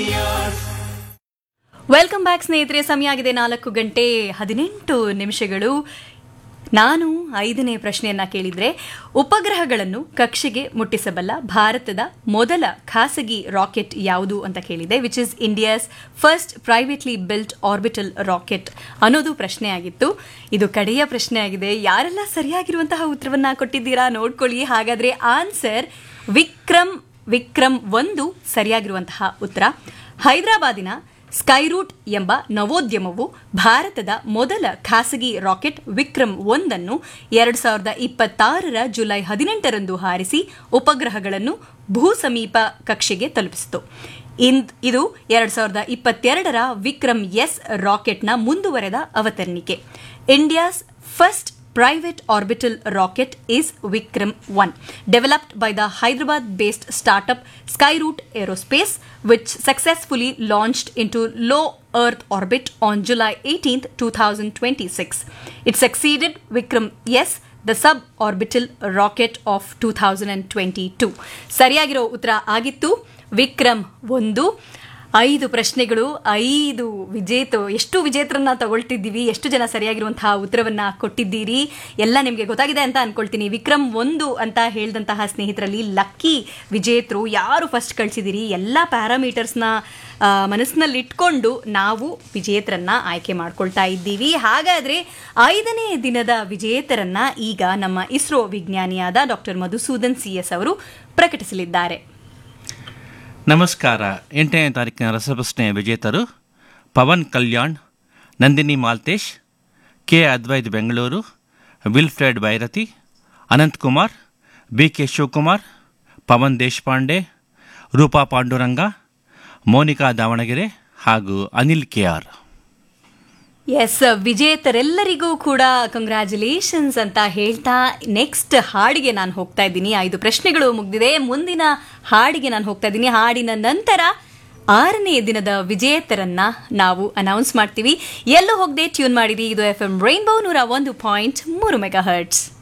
Welcome back ಸ್ನೇಹಿತರೆ ಸಮಯ ಆಗಿದೆ ನಾಲ್ಕು ಗಂಟೆ ಹದಿನೆಂಟು ನಿಮಿಷಗಳು ನಾನು ಐದನೇ ಪ್ರಶ್ನೆಯನ್ನ ಕೇಳಿದ್ರೆ ಉಪಗ್ರಹಗಳನ್ನು ಕಕ್ಷೆಗೆ ಮುಟ್ಟಿಸಬಲ್ಲ ಭಾರತದ ಮೊದಲ ಖಾಸಗಿ ರಾಕೆಟ್ ಯಾವುದು ಅಂತ ಕೇಳಿದೆ which is India's first privately built orbital rocket ಅನ್ನೋದು ಪ್ರಶ್ನೆ ಆಗಿತ್ತು ಇದು ಕಡೆಯ ಪ್ರಶ್ನೆ ಆಗಿದೆ ಯಾರೆಲ್ಲ ಸರಿಯಾಗಿರುವಂತಹ ಉತ್ತರವನ್ನ ಕೊಟ್ಟಿದ್ದೀರಾ ನೋಡ್ಕೊಳ್ಳಿ ಹಾಗಾದ್ರೆ ಆನ್ಸರ್ ವಿಕ್ರಮ್ ವಿಕ್ರಮ್ ಒಂದು ಸರಿಯಾಗಿರುವಂತಹ ಉತ್ತರ ಹೈದರಾಬಾದಿನ ಸ್ಕೈರೂಟ್ ಎಂಬ ನವೋದ್ಯಮವು ಭಾರತದ ಮೊದಲ ಖಾಸಗಿ ರಾಕೆಟ್ ವಿಕ್ರಮ್ ಒಂದನ್ನು ಎರಡು ಸಾವಿರದ ಇಪ್ಪತ್ತಾರರ ಜುಲೈ ಹದಿನೆಂಟರಂದು ಹಾರಿಸಿ ಉಪಗ್ರಹಗಳನ್ನು ಭೂ ಸಮೀಪ ಕಕ್ಷೆಗೆ ತಲುಪಿಸಿತು ಇಂದ್- ಇದು ಎರಡು ಸಾವಿರದ ಇಪ್ಪತ್ತೆರಡರ ವಿಕ್ರಮ್ ಎಸ್ ರಾಕೆಟ್ನ ಮುಂದುವರೆದ ಅವತರಣಿಕೆ India's first private orbital rocket is Vikram 1, developed by the Hyderabad based startup Skyroot Aerospace, which successfully launched into low Earth orbit on July 18, 2026. It succeeded Vikram S. The sub orbital rocket of two thousand and twenty two ಸರಿಯಾಗಿರೋ ಉತ್ತರ ಆಗಿತ್ತು ವಿಕ್ರಮ್ ಒಂದು ಐದು ಪ್ರಶ್ನೆಗಳು ಐದು ವಿಜೇತ ಎಷ್ಟು ವಿಜೇತರನ್ನ ತಗೊಳ್ತಿದ್ದೀವಿ ಎಷ್ಟು ಜನ ಸರಿಯಾಗಿರುವಂತಹ ಉತ್ತರವನ್ನ ಕೊಟ್ಟಿದ್ದೀರಿ ಎಲ್ಲ ನಿಮಗೆ ಗೊತ್ತಾಗಿದೆ ಅಂತ ಅನ್ಕೊಳ್ತೀನಿ ವಿಕ್ರಮ್ ಒಂದು ಅಂತ ಹೇಳಿದಂತಹ ಸ್ನೇಹಿತರಲ್ಲಿ ಲಕ್ಕಿ ವಿಜೇತರು ಯಾರು ಫಸ್ಟ್ ಕಳಿಸಿದಿರಿ ಎಲ್ಲ ಪ್ಯಾರಾಮೀಟರ್ಸ್ನ ಮನಸ್ಸಿನಲ್ಲಿ ಇಟ್ಕೊಂಡು ನಾವು ವಿಜೇತರನ್ನ ಆಯ್ಕೆ ಮಾಡ್ಕೊಳ್ತಾ ಇದ್ದೀವಿ ಹಾಗಾದ್ರೆ ಐದನೇ ದಿನದ ವಿಜೇತರನ್ನ ಈಗ ನಮ್ಮ ಇಸ್ರೋ ವಿಜ್ಞಾನಿಯಾದ ಡಾಕ್ಟರ್ ಮಧುಸೂದನ್ ಸಿ ಎಸ್ ಅವರು ಪ್ರಕಟಿಸಲಿದ್ದಾರೆ ನಮಸ್ಕಾರ ಎಂಟನೇ ತಾರೀಕಿನ ರಸಪ್ರಶ್ನೆಯ ವಿಜೇತರು Pavan Kalyan Nandini Malthesh K Advait Bengaluru Wilfred Byrathi Ananth Kumar B K Shivakumar Pavan Deshpande Roopa Panduranga Monika Davanagere ಹಾಗೂ ಅನಿಲ್ ಕೆ ಆರ್ ಎಸ್ ವಿಜೇತರೆಲ್ಲರಿಗೂ ಕೂಡ ಕಂಗ್ರ್ಯಾಚುಲೇಷನ್ಸ್ ಅಂತ ಹೇಳ್ತಾ ನೆಕ್ಸ್ಟ್ ಹಾಡಿಗೆ ನಾನು ಹೋಗ್ತಾ ಇದ್ದೀನಿ ಐದು ಪ್ರಶ್ನೆಗಳು ಮುಗ್ದಿದೆ ಮುಂದಿನ ಹಾಡಿಗೆ ನಾನು ಹೋಗ್ತಾ ಇದ್ದೀನಿ ಹಾಡಿನ ನಂತರ ಆರನೇ ದಿನದ ವಿಜೇತರನ್ನ ನಾವು ಅನೌನ್ಸ್ ಮಾಡ್ತೀವಿ ಎಲ್ಲೂ ಹೋಗದೆ ಟ್ಯೂನ್ ಮಾಡಿರಿ ಇದು ಎಫ್ ಎಂ ರೈನ್ಬೋ ನೂರ ಒಂದು ಪಾಯಿಂಟ್ ಮೂರು ಮೆಗಾ ಹರ್ಟ್ಸ್